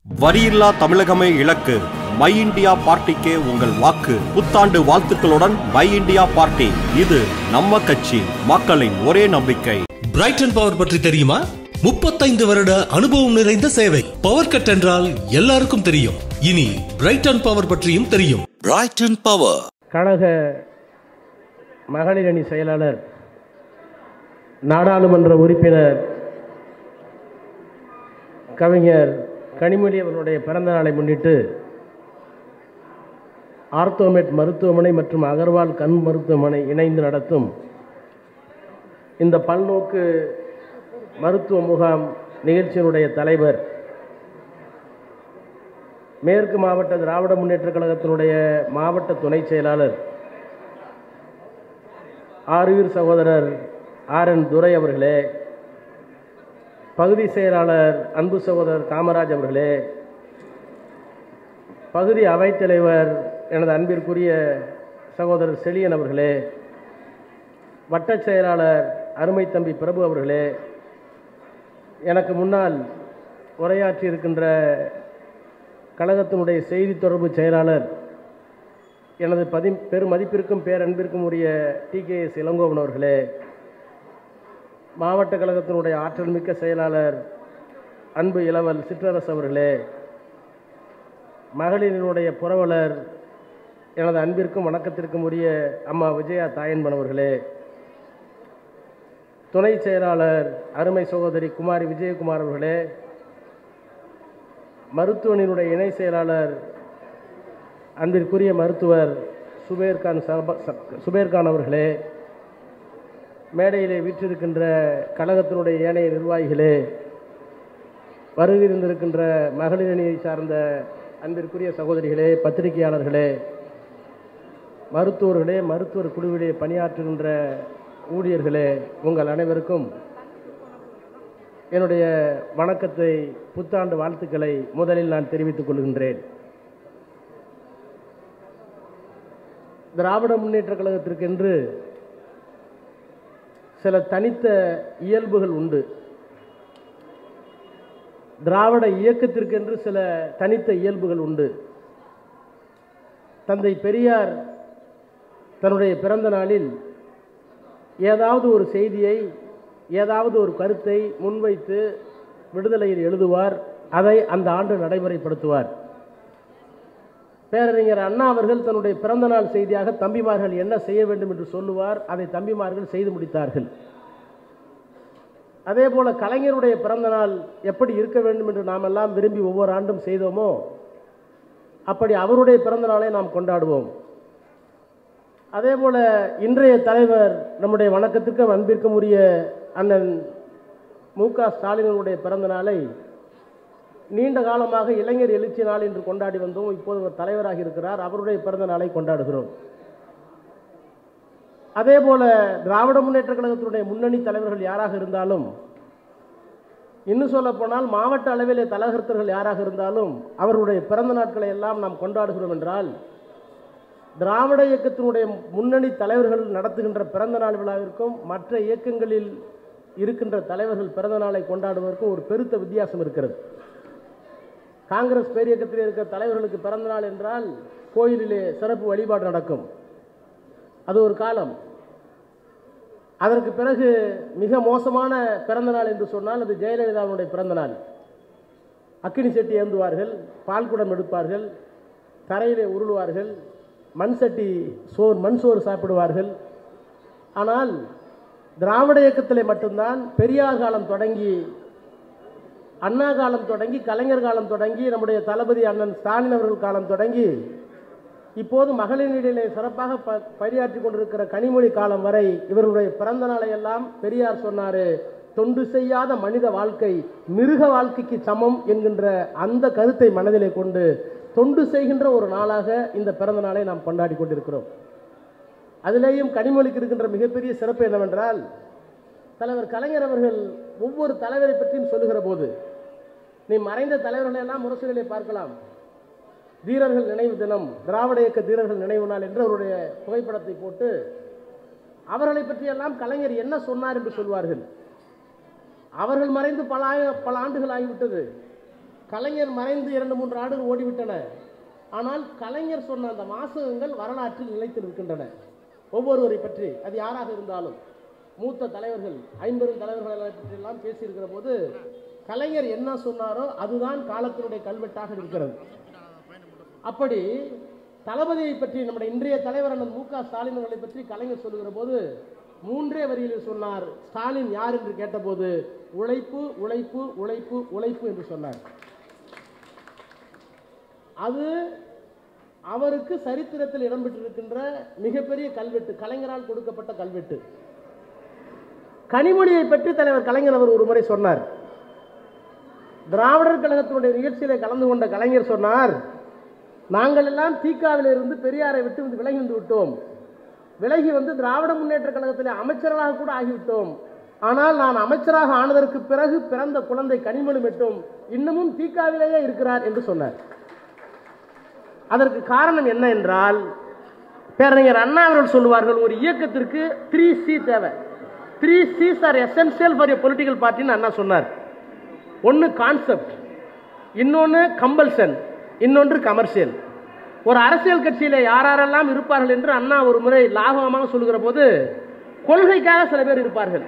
வரியில்லா தமிழகமே இலக்கு my India பார்ட்டிக்கே உங்கள் வாக்கு புத்தாண்டு வாழ்த்துக்களுடன் மை இந்தியா பார்ட்டி இது நம்ம கட்சி மக்களின் ஒரே நம்பிக்கை பிரைட்டன் பவர் பற்றி தெரியுமா முப்பத்தைந்து வருட அனுபவம் நிறைந்த சேவை பவர் கட் என்றால் எல்லாருக்கும் தெரியும் இனி பிரைட்டன் பவர் பற்றியும் தெரியும் Brighton Power. கழக மகளிர் அணி செயலாளர் நாடாளுமன்ற உறுப்பினர் கவிஞர் கனிமொழி அவர்களுடைய பிறந்த நாளை முன்னிட்டு ஆர்த்தோமெட் மருத்துவமனை மற்றும் அகர்வால் கண் மருத்துவமனை இணைந்து நடத்தும் இந்த பல்நோக்கு மருத்துவ முகாம் நிகழ்ச்சியினுடைய தலைவர் மேற்கு மாவட்ட திராவிட முன்னேற்றக் கழகத்தினுடைய மாவட்ட துணை செயலாளர் ஆறுவீர் சகோதரர் ஆர் என் துரை அவர்களே பகுதி செயலாளர் அன்பு சகோதரர் காமராஜ் அவர்களே பகுதி அவைத்தலைவர் எனது அன்பிற்குரிய சகோதரர் செழியன் அவர்களே வட்டச் செயலாளர் அருமை தம்பி பிரபு அவர்களே எனக்கு முன்னால் உரையாற்றி இருக்கின்ற கழகத்தினுடைய செய்தி தொடர்பு செயலாளர் எனது பதி பெருமதிப்பிற்கும் பேரன்பிற்கும் உரிய டி கே எஸ் இளங்கோவன் அவர்களே மாவட்ட கழகத்தினுடைய ஆற்றல் மிக்க செயலாளர் அன்பு இளவல் சிற்றரசு அவர்களே மகளிரினுடைய புரவலர் எனது அன்பிற்கும் வணக்கத்திற்கும் உரிய அம்மா விஜயா தாயன்பன் அவர்களே துணை செயலாளர் அருமை சகோதரி குமாரி விஜயகுமார் அவர்களே மருத்துவனினுடைய இணை செயலாளர் அன்பிற்குரிய மருத்துவர் சுபேர்கான் சப ச- சுபேர்கான் அவர்களே மேடையிலே வீற்றிருக்கின்ற கழகத்தினுடைய ஏனைய நிர்வாகிகளே வருகை இருந்திருக்கின்ற மகளிர் அணியை சார்ந்த அன்பிற்குரிய சகோதரிகளே பத்திரிகையாளர்களே மருத்துவர்களே மருத்துவர் குழுவிலே பணியாற்றுகின்ற ஊழியர்களே உங்கள் அனைவருக்கும் என்னுடைய வணக்கத்தை புத்தாண்டு வாழ்த்துக்களை முதலில் நான் தெரிவித்துக் கொள்கின்றேன் திராவிட முன்னேற்றக் கழகத்திற்கென்று சில தனித்த இயல்புகள் உண்டு திராவிட இயக்கத்திற்கென்று சில தனித்த இயல்புகள் உண்டு தந்தை பெரியார் தன்னுடைய பிறந்த நாளில் ஏதாவது ஒரு செய்தியை ஏதாவது ஒரு கருத்தை முன்வைத்து விடுதலையில் எழுதுவார் அதை அந்த ஆண்டு நடைமுறைப்படுத்துவார் பேரறிஞர் அண்ணா அவர்கள் தன்னுடைய பிறந்தநாள் செய்தியாக தம்பிமார்கள் என்ன செய்ய வேண்டும் என்று சொல்லுவார் அதை தம்பிமார்கள் செய்து முடித்தார்கள் அதே போல கலைஞருடைய பிறந்தநாள் எப்படி இருக்க வேண்டும் என்று நாம் எல்லாம் விரும்பி ஒவ்வொரு ஆண்டும் செய்தோமோ அப்படி அவருடைய பிறந்த நாளை நாம் கொண்டாடுவோம் அதே போல இன்றைய தலைவர் நம்முடைய வணக்கத்திற்கும் அன்பிற்கும் உரிய அண்ணன் மு க ஸ்டாலினுடைய பிறந்த நாளை நீண்ட காலமாக இளைஞர் எழுச்சி நாள் என்று கொண்டாடி வந்தோம் இப்போது ஒரு தலைவராக இருக்கிறார் அவருடைய பிறந்த நாளை கொண்டாடுகிறோம் அதே போல திராவிட முன்னேற்ற கழகத்தினுடைய முன்னணி தலைவர்கள் யாராக இருந்தாலும் இன்னும் சொல்ல போனால் மாவட்ட அளவிலே தலகர்த்தர்கள் யாராக இருந்தாலும் அவர்களுடைய பிறந்த நாட்களை எல்லாம் நாம் கொண்டாடுகிறோம் என்றால் திராவிட இயக்கத்தினுடைய முன்னணி தலைவர்கள் நடத்துகின்ற பிறந்த நாள் விழாவிற்கும் மற்ற இயக்கங்களில் இருக்கின்ற தலைவர்கள் பிறந்த நாளை கொண்டாடுவதற்கும் ஒரு பெருத்த வித்தியாசம் இருக்கிறது காங்கிரஸ் பேரியக்கத்தில் இருக்கிற தலைவர்களுக்கு பிறந்த நாள் என்றால் கோயிலிலே சிறப்பு வழிபாடு நடக்கும் அது ஒரு காலம் அதற்கு பிறகு மிக மோசமான பிறந்த நாள் என்று சொன்னால் அது ஜெயலலிதாவுடைய பிறந்த நாள் அக்கினி செட்டி ஏந்துவார்கள் பால்குடம் எடுப்பார்கள் தரையிலே உருளுவார்கள் மண் சட்டி சோறு மண் சோறு சாப்பிடுவார்கள் ஆனால் திராவிட இயக்கத்திலே மட்டும்தான் பெரியார் காலம் தொடங்கி அண்ணா காலம் தொடங்கி கலைஞர் காலம் தொடங்கி நம்முடைய தளபதி அண்ணன் ஸ்டாலின் அவர்கள் காலம் தொடங்கி இப்போது மகளிரிடையிலே சிறப்பாக ப பணியாற்றி கொண்டிருக்கிற கனிமொழி காலம் வரை இவர்களுடைய பிறந்த நாளை எல்லாம் பெரியார் சொன்னாரு தொண்டு செய்யாத மனித வாழ்க்கை மிருக வாழ்க்கைக்கு சமம் என்கின்ற அந்த கருத்தை மனதிலே கொண்டு தொண்டு செய்கின்ற ஒரு நாளாக இந்த பிறந்த நாளை நாம் கொண்டாடி கொண்டிருக்கிறோம் அதிலேயும் கனிமொழிக்கு இருக்கின்ற மிகப்பெரிய சிறப்பு என்னவென்றால் தலைவர் கலைஞர் அவர்கள் ஒவ்வொரு தலைவரை பற்றியும் சொல்லுகிற போது நீ மறைந்த தலைவர்களை எல்லாம் முரசுகளை பார்க்கலாம் வீரர்கள் நினைவு தினம் திராவிட இயக்க வீரர்கள் நினைவு நாள் என்று அவருடைய புகைப்படத்தை போட்டு அவர்களை பற்றியெல்லாம் கலைஞர் என்ன சொன்னார் என்று சொல்வார்கள் அவர்கள் மறைந்து பல ஆய- பல ஆண்டுகள் ஆகிவிட்டது கலைஞர் மறைந்து இரண்டு மூன்று ஆண்டுகள் ஓடிவிட்டன ஆனால் கலைஞர் சொன்ன அந்த வாசகங்கள் வரலாற்றில் நிலைத்து நிற்கின்றன ஒவ்வொருவரை பற்றி அது யாராக இருந்தாலும் மூத்த தலைவர்கள் ஐம்பெரும் தலைவர்களை பற்றி எல்லாம் பேசியிருக்கிற போது கலைஞர் என்ன சொன்னாரோ அதுதான் காலத்தினுடைய கல்வெட்டாக இருக்கிறது அப்படி தளபதியை பற்றி நம்முடைய இன்றைய தலைவர் அண்ணன் மு க ஸ்டாலின் அவர்களை பற்றி கலைஞர் சொல்லுகிற போது மூன்றே வரியில் சொன்னார் ஸ்டாலின் யார் என்று கேட்டபோது உழைப்பு உழைப்பு உழைப்பு உழைப்பு என்று சொன்னார் அது அவருக்கு சரித்திரத்தில் இடம்பெற்றிருக்கின்ற மிகப்பெரிய கல்வெட்டு கலைஞரால் கொடுக்கப்பட்ட கல்வெட்டு கனிமொழியை பற்றி தலைவர் கலைஞர் அவர் ஒரு முறை சொன்னார் திராவிடர் கழகத்தினுடைய நிகழ்ச்சியிலே கலந்து கொண்ட கலைஞர் சொன்னார் நாங்கள் எல்லாம் தீக்காவில இருந்து பெரியாரை விட்டு வந்து விலகி வந்து விட்டோம் விலகி வந்து திராவிட முன்னேற்ற கழகத்திலே அமைச்சர்களாக கூட ஆகிவிட்டோம் ஆனால் நான் அமைச்சராக ஆனதற்கு பிறகு பிறந்த குழந்தை கனிமொழி மட்டும் இன்னமும் தீக்காவிலேயே இருக்கிறார் என்று சொன்னார் அதற்கு காரணம் என்ன என்றால் பேரறிஞர் அண்ணா அவர்கள் சொல்லுவார்கள் ஒரு இயக்கத்திற்கு த்ரீ சி தேவை three C's are essential for a political பார்ட்டின்னு அண்ணா சொன்னார் ஒன்று கான்செப்ட் இன்னொன்று கம்பல்சன் இன்னொன்று கமர்ஷியல் ஒரு அரசியல் கட்சியில் யாரெல்லாம் இருப்பார்கள் என்று அண்ணா ஒரு முறை லாபகமாக சொல்லுகிற போது கொள்கைக்காக சில பேர் இருப்பார்கள்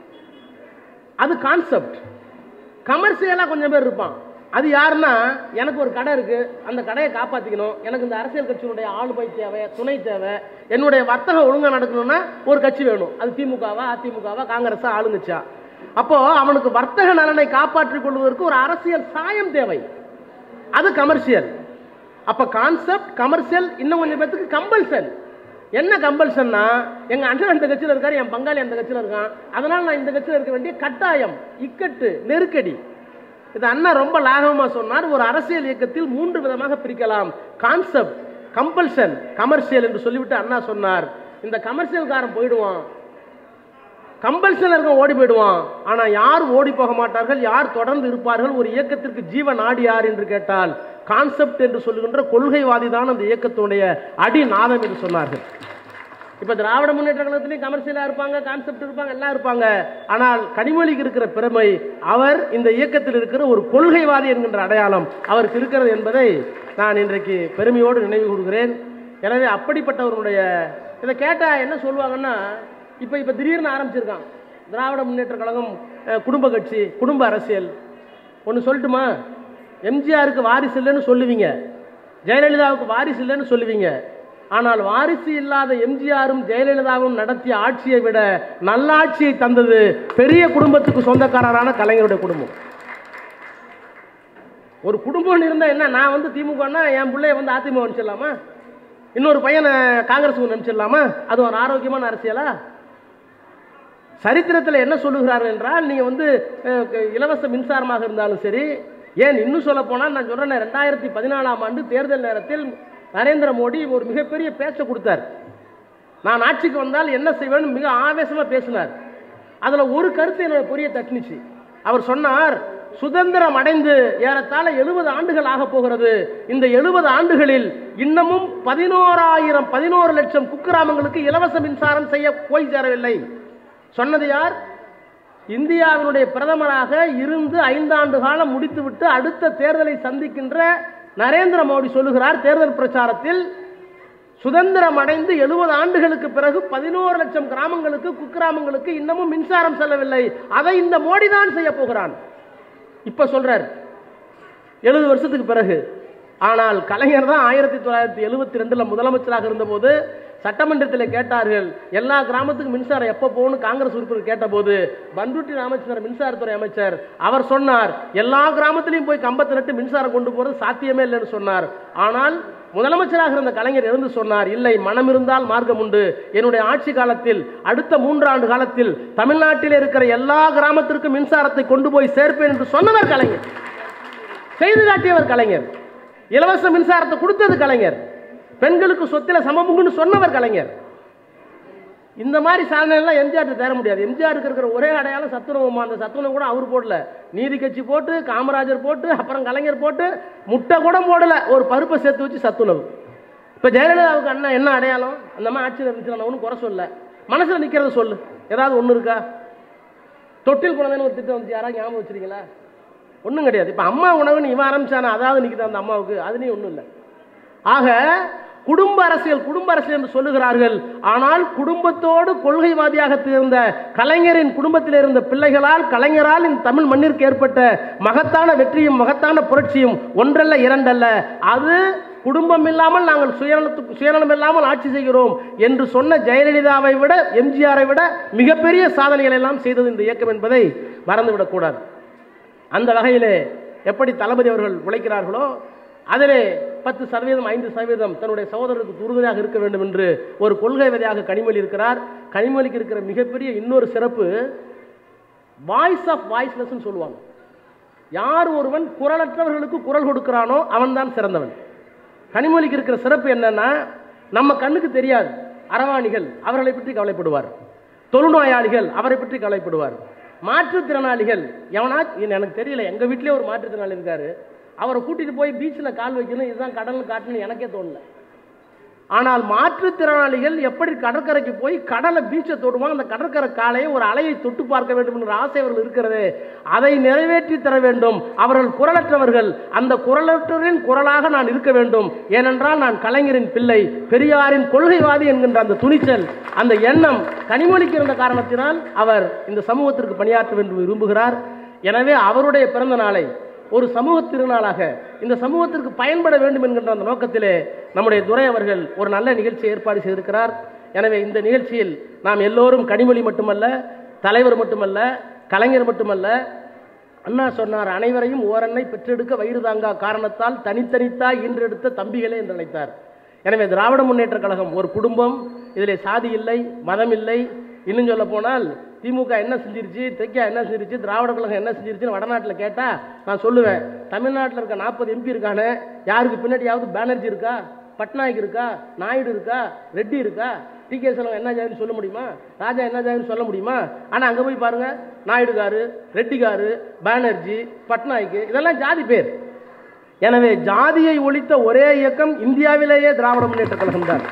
அது கான்செப்ட் கமர்ஷியலாக கொஞ்சம் பேர் இருப்பான் அது யாருன்னா எனக்கு ஒரு கடை இருக்கு அந்த கடையை காப்பாற்றிக்கணும் எனக்கு இந்த அரசியல் கட்சியினுடைய ஆளுமை தேவை துணை தேவை என்னுடைய வர்த்தகம் ஒழுங்காக நடக்கணும்னா ஒரு கட்சி வேணும் அது திமுகவா அதிமுகவா காங்கிரஸா ஆளுங்கட்சியா அப்போ அவனுக்கு வர்த்தக நலனை காப்பாற்றிக் கொள்வதற்கு ஒரு அரசியல் சாயம் தேவை அது கமர்ஷியல் அப்ப கான்செப்ட் கமர்ஷியல் இன்னும் கொஞ்சம் பேத்துக்கு கம்பல்சன் என்ன கம்பல்சன்னா எங்க அண்ணன் அந்த கட்சியில் இருக்காரு என் பங்காளி அந்த கட்சியில் இருக்கான் அதனால நான் இந்த கட்சியில் இருக்க வேண்டிய கட்டாயம் இக்கட்டு நெருக்கடி இது அண்ணா ரொம்ப லாகவமா சொன்னார் ஒரு அரசியல் இயக்கத்தில் மூன்று விதமாக பிரிக்கலாம் கான்செப்ட் கம்பல்சன் கமர்ஷியல் என்று சொல்லிவிட்டு அண்ணா சொன்னார் இந்த கமர்ஷியல்காரன் போயிடுவான் கம்பல்சன் இருக்க ஓடி போயிடுவான் ஆனா யார் ஓடி போக மாட்டார்கள் யார் தொடர்ந்து இருப்பார்கள் ஒரு இயக்கத்திற்கு ஜீவ நாடி யார் என்று கேட்டால் கான்செப்ட் என்று சொல்லுகின்ற கொள்கைவாதி தான் அந்த இயக்கத்தினுடைய அடிநாதம் என்று சொன்னார்கள் இப்ப திராவிட முன்னேற்ற கழகத்திலையும் கமர்ஷியலா இருப்பாங்க கான்செப்ட் இருப்பாங்க எல்லாம் இருப்பாங்க ஆனால் கனிமொழிக்கு இருக்கிற பெருமை அவர் இந்த இயக்கத்தில் இருக்கிற ஒரு கொள்கைவாதி என்கின்ற அடையாளம் அவருக்கு இருக்கிறது என்பதை நான் இன்றைக்கு பெருமையோடு நினைவு கூறுகிறேன் எனவே அப்படிப்பட்டவருடைய இதை கேட்டா என்ன சொல்லுவாங்கன்னா இப்ப இப்ப திடீர்னு ஆரம்பிச்சிருக்கான் திராவிட முன்னேற்ற கழகம் அஹ், குடும்ப கட்சி குடும்ப அரசியல் ஒன்று சொல்லட்டுமா எம்ஜிஆருக்கு வாரிசு இல்லைன்னு சொல்லுவீங்க ஜெயலலிதாவுக்கு வாரிசு இல்லைன்னு சொல்லுவீங்க ஆனால் வாரிசு இல்லாத எம்ஜிஆரும் ஜெயலலிதாவும் நடத்திய ஆட்சியை விட நல்லாட்சியை தந்தது பெரிய குடும்பத்துக்கு சொந்தக்காரரான கலைஞருடைய குடும்பம் ஒரு குடும்பம் இருந்தா என்ன நான் வந்து திமுகனா என் பிள்ளைய வந்து அதிமுக அனுப்பிச்சிடலாமா இன்னொரு பையனை காங்கிரஸுக்கு அனுப்பிச்சிடலாமா அது ஒரு ஆரோக்கியமான அரசியலா சரித்திரத்தில் என்ன சொல்லுகிறார்கள் என்றால் நீங்க வந்து அஹ், இலவச மின்சாரமாக இருந்தாலும் சரி ஏன் இன்னும் சொல்ல போனால் நான் சொல்றேன் ரெண்டாயிரத்தி பதினாலாம் ஆண்டு தேர்தல் நேரத்தில் நரேந்திர மோடி ஒரு மிகப்பெரிய பேச்சை கொடுத்தார் நான் ஆட்சிக்கு வந்தால் என்ன செய்வேன்னு மிக ஆவேசமா பேசினார் அதுல ஒரு கருத்து என்னோட பொரிய தட்டுனுச்சு அவர் சொன்னார் சுதந்திரம் அடைந்து ஏறத்தாழ எழுபது ஆண்டுகள் ஆக போகிறது இந்த எழுபது ஆண்டுகளில் இன்னமும் பதினோராயிரம் பதினோரு லட்சம் குக்கிராமங்களுக்கு இலவச மின்சாரம் செய்ய போய் சேரவில்லை சொன்னது யார் இந்தியாவினுடைய பிரதமராக இருந்து ஐந்தாண்டு காலம் முடித்துவிட்டு அடுத்த தேர்தலை சந்திக்கின்ற நரேந்திர மோடி சொல்லுகிறார் தேர்தல் பிரச்சாரத்தில் சுதந்திரம் அடைந்து எழுபது ஆண்டுகளுக்கு பிறகு பதினோரு லட்சம் கிராமங்களுக்கு குக்கிராமங்களுக்கு இன்னமும் மின்சாரம் செல்லவில்லை அதை இந்த மோடி தான் செய்ய போகிறான் இப்ப சொல்றார் எழுபது வருஷத்துக்கு பிறகு ஆனால் கலைஞர் தான் ஆயிரத்தி தொள்ளாயிரத்தி எழுபத்தி ரெண்டுல முதலமைச்சராக இருந்தபோது சட்டமன்றத்தில் கேட்டார்கள் எல்லா கிராமத்துக்கும் மின்சாரம் எப்போ போகணும் காங்கிரஸ் உறுப்பினர் கேட்டபோது பண்ருட்டி ராமச்சந்திரன் மின்சாரத்துறை அமைச்சர் அவர் சொன்னார் எல்லா கிராமத்திலையும் போய் கம்பத்தை நட்டு மின்சாரம் கொண்டு போறது சாத்தியமே இல்லைன்னு சொன்னார் ஆனால் முதலமைச்சராக இருந்த கலைஞர் இருந்து சொன்னார் இல்லை மனம் இருந்தால் மார்க்கம் உண்டு என்னுடைய ஆட்சி காலத்தில் அடுத்த மூன்றாண்டு காலத்தில் தமிழ்நாட்டில் இருக்கிற எல்லா கிராமத்திற்கும் மின்சாரத்தை கொண்டு போய் சேர்ப்பேன் என்று சொன்னவர் கலைஞர் செய்து காட்டியவர் கலைஞர் இலவச மின்சாரத்தை கொடுத்தது கலைஞர் பெண்களுக்கு சொத்தில சமபங்குன்னு சொன்னவர் கலைஞர் இந்த மாதிரி சாதனைலாம் எம்ஜிஆர் தேர முடியாது எம்ஜிஆருக்கு இருக்கிற ஒரே அடையாளம் சத்துணவுமா அந்த சத்துணவு கூட அவர் போடல நீதி கட்சி போட்டு காமராஜர் போட்டு அப்புறம் கலைஞர் போட்டு முட்டை கூட போடல ஒரு பருப்பை சேர்த்து வச்சு சத்துணவு இப்போ ஜெயலலிதாவுக்கு அண்ணா என்ன அடையாளம் அந்த மாதிரி ஆட்சியில் இருந்துச்சு நான் ஒன்றும் குறை சொல்ல மனசில் நிற்கிறத சொல்லு ஏதாவது ஒன்று இருக்கா தொட்டில் குழந்தைன்னு ஒரு திட்டம் வந்துச்சு யாராவது ஞாபகம் வச்சிருக்கீங்களா ஒன்றும் கிடையாது இப்போ அம்மா உணவுன்னு இவன் ஆரம்பிச்சானா அதாவது நிற்கிது அந்த அம்மாவுக்கு அதுலேயும் ஒன்றும் இல்லை ஆக குடும்ப அரசியல் குடும்ப அரசியல் என்று சொல்லுகிறார்கள் ஆனால் குடும்பத்தோடு கொள்கைவாதியாக இருந்த கலைஞரின் குடும்பத்தில் இருந்த பிள்ளைகளால் கலைஞரால் இந்த தமிழ் மண்ணிற்கு ஏற்பட்ட மகத்தான வெற்றியும் மகத்தான புரட்சியும் ஒன்றல்ல இரண்டல்ல அது குடும்பம் இல்லாமல் நாங்கள் சுயநலத்துக்கு சுயநலம் இல்லாமல் ஆட்சி செய்கிறோம் என்று சொன்ன ஜெயலலிதாவை விட எம்ஜிஆரை விட மிகப்பெரிய சாதனைகள் எல்லாம் செய்தது இந்த இயக்கம் என்பதை மறந்துவிடக்கூடாது அந்த வகையிலே எப்படி தளபதி அவர்கள் உழைக்கிறார்களோ அதிலே பத்து சதவீதம் ஐந்து சதவீதம் தன்னுடைய சகோதரருக்கு உறுதுணையாக இருக்க வேண்டும் என்று ஒரு கொள்கை விதையாக கனிமொழி இருக்கிறார் கனிமொழிக்கு இருக்கிற மிகப்பெரிய இன்னொரு சிறப்பு வாய்ஸ் ஆஃப் வாய்ஸ்லெஸ்ன்னு சொல்லுவாங்க யார் ஒருவன் குரலற்றவர்களுக்கு குரல் கொடுக்கிறானோ அவன்தான் சிறந்தவன் கனிமொழிக்கு இருக்கிற சிறப்பு என்னன்னா நம்ம கண்ணுக்கு தெரியாது அரவாணிகள் அவர்களை பற்றி கவலைப்படுவார் தொழுநோயாளிகள் அவரை பற்றி கவலைப்படுவார் மாற்றுத்திறனாளிகள் எவனா இது எனக்கு தெரியல எங்க வீட்டிலே ஒரு மாற்றுத்திறனாளி இருக்காரு அவரை கூட்டிட்டு போய் பீச்சில் கால் வைக்கணும் இதுதான் கடல் காட்டணும்னு எனக்கே தோணல ஆனால் மாற்றுத்திறனாளிகள் எப்படி கடற்கரைக்கு போய் கடலை பீச்சை தொடுவாங்க அந்த கடற்கரை காலையை ஒரு அலையை தொட்டு பார்க்க வேண்டும் என்ற ஆசை அவர்கள் இருக்கிறது அதை நிறைவேற்றி தர வேண்டும் அவர்கள் குரலற்றவர்கள் அந்த குரலற்றவரின் குரலாக நான் இருக்க வேண்டும் ஏனென்றால் நான் கலைஞரின் பிள்ளை பெரியாரின் கொள்கைவாதி என்கின்ற அந்த துணிச்சல் அந்த எண்ணம் கனிமொழிக்கு இருந்த காரணத்தினால் அவர் இந்த சமூகத்திற்கு பணியாற்ற வேண்டும் விரும்புகிறார் எனவே அவருடைய பிறந்த நாளை ஒரு சமூக திருநாளாக இந்த சமூகத்திற்கு பயன்பட வேண்டும் என்கின்ற அந்த நோக்கத்திலே நம்முடைய துரை அவர்கள் ஒரு நல்ல நிகழ்ச்சியை ஏற்பாடு செய்திருக்கிறார் எனவே இந்த நிகழ்ச்சியில் நாம் எல்லோரும் கனிமொழி மட்டுமல்ல தலைவர் மட்டுமல்ல கலைஞர் மட்டுமல்ல அண்ணா சொன்னார் அனைவரையும் ஓரன்னை பெற்றெடுக்க வயிறு தாங்கா காரணத்தால் தனித்தனித்தா ஈன்றெடுத்த தம்பிகளே என்று அழைத்தார் எனவே திராவிட முன்னேற்ற கழகம் ஒரு குடும்பம் இதிலே சாதி இல்லை மதம் இல்லை இன்னும் சொல்ல போனால் திமுக என்ன செஞ்சிருச்சு தெக்கா என்ன செஞ்சிருச்சு திராவிட கழகம் என்ன செஞ்சிருச்சுன்னு வடநாட்டில் கேட்டால் நான் சொல்லுவேன் தமிழ்நாட்டில் இருக்க நாற்பது எம்பி இருக்கானே யாருக்கு பின்னாடியாவது பானர்ஜி இருக்கா பட்நாயக் இருக்கா நாயுடு இருக்கா ரெட்டி இருக்கா டி கே செல்வம் என்ன ஜாதின்னு சொல்ல முடியுமா ராஜா என்ன ஜாதின்னு சொல்ல முடியுமா ஆனால் அங்கே போய் பாருங்க நாயுடுகாரு ரெட்டிகாரு பானர்ஜி பட்நாயக் இதெல்லாம் ஜாதி பேர் எனவே ஜாதியை ஒழித்த ஒரே இயக்கம் இந்தியாவிலேயே திராவிட முன்னேற்ற கழகம் தான்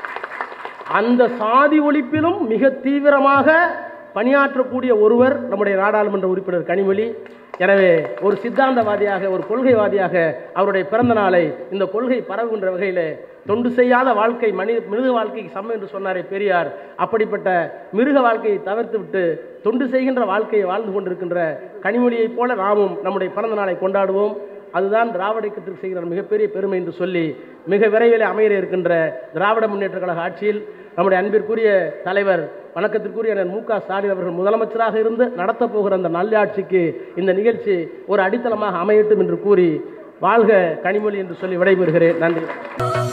அந்த சாதி ஒழிப்பிலும் மிக தீவிரமாக பணியாற்றக்கூடிய ஒருவர் நம்முடைய நாடாளுமன்ற உறுப்பினர் கனிமொழி எனவே ஒரு சித்தாந்தவாதியாக ஒரு கொள்கைவாதியாக அவருடைய பிறந்த நாளை இந்த கொள்கை பரவுகின்ற வகையில் தொண்டு செய்யாத வாழ்க்கை மனித மிருக வாழ்க்கைக்கு சமம் என்று சொன்னாரே பெரியார் அப்படிப்பட்ட மிருக வாழ்க்கையை தவிர்த்து விட்டு தொண்டு செய்கின்ற வாழ்க்கையை வாழ்ந்து கொண்டிருக்கின்ற கனிமொழியைப் போல நாமும் நம்முடைய பிறந்த நாளை கொண்டாடுவோம் அதுதான் திராவிட இயக்கத்திற்கு செய்கிற மிகப்பெரிய பெருமை என்று சொல்லி மிக விரைவில் அமைய இருக்கின்ற திராவிட முன்னேற்ற கழக ஆட்சியில் நம்முடைய அன்பிற்குரிய தலைவர் வணக்கத்திற்குரிய அண்ணன் மு க ஸ்டாலின் அவர்கள் முதலமைச்சராக இருந்து நடத்தப் போகிற அந்த நல்லாட்சிக்கு இந்த நிகழ்ச்சி ஒரு அடித்தளமாக அமையட்டும் என்று கூறி வாழ்க கனிமொழி என்று சொல்லி விடைபெறுகிறேன் நன்றி